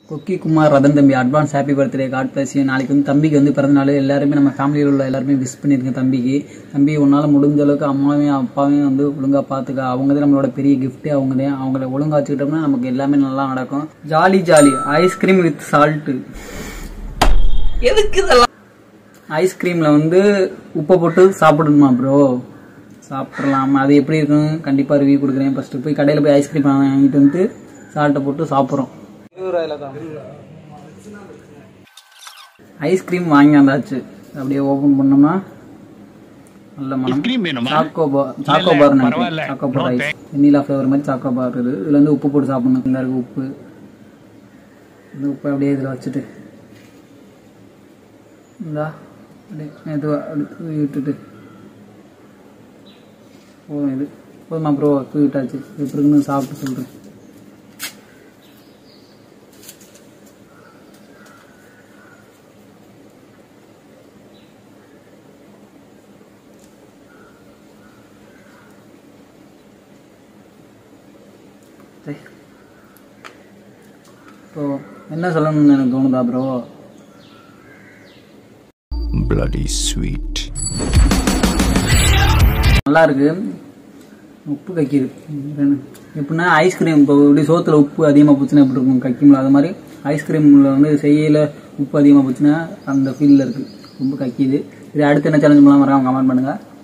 கொக்கி குமார் ரதன் தம்பி advance happy birthday god bless நாளைக்கு வந்து தம்பிக்கு வந்து பிறந்தநாள் எல்லாருமே நம்ம ஃபேமிலியில் உள்ள எல்லாருமே விஷ் பண்ணியிருக்கேன் தம்பிக்கு தம்பி உன்னால் முடிஞ்ச அளவுக்கு அம்மாவையும் அப்பாவையும் வந்து ஒழுங்காக பார்த்துக்க அவங்க தான் நம்மளோட பெரிய கிஃப்ட்டே அவங்க தான் அவங்கள ஒழுங்கா வச்சுக்கிட்டோம்னா நமக்கு எல்லாமே நல்லா நடக்கும் jolly jolly ice cream with salt எதுக்கு இதெல்லாம் ஐஸ்கிரீமில் வந்து உப்பை போட்டு சாப்பிடணுமா ப்ரோ சாப்பிட்றலாம் அது எப்படி இருக்குன்னு கண்டிப்பாக ரிவ்யூ கொடுக்குறேன் ஃபஸ்ட்டு போய் கடையில் போய் ஐஸ்கிரீம் வாங்கிட்டு வந்து சால்ட்டை போட்டு சாப்பிட்றோம் ஐஸ்கிரீம் வாங்கி வந்தாச்சு அப்படியே ஓபன் பண்ணோம்னா நல்ல மனம் choco bar choco bar choco bar ice vanilla flavor மாதிரி சாக்கோ பார் இது இதுல வந்து உப்பு போட்டு சாப்பிடணும் இந்த இருக்கு உப்பு இந்த உப்பு அப்படியே இதில் வச்சுட்டு இந்தா அப்படியே மெதுவாக அப்படி தூவி விட்டுட்டு போதும் இது போதுமா ப்ரோ தூவி விட்டாச்சு எப்படி இருக்குன்னு சாப்பிட்டு சொல்கிறேன் சரி ஸோ என்ன சொல்லணும்னு எனக்கு தோணுதா ப்ரோ bloody sweet. நல்லா இருக்கு உப்பு கக்கிது எப்படின்னா ஐஸ்கிரீம் இப்போ இப்படி சோத்துல உப்பு அதிகமாக போச்சுன்னா எப்படி இருக்கும் கக்கிம்ல அது மாதிரி ஐஸ்கிரீமில் வந்து செய்யல உப்பு அதிகமாக போச்சுன்னா அந்த ஃபீலில் இருக்கு ரொம்ப கக்கிது இது அடுத்து என்ன சேலஞ்ச் பண்ணலாம் வராங்க கமெண்ட் பண்ணுங்க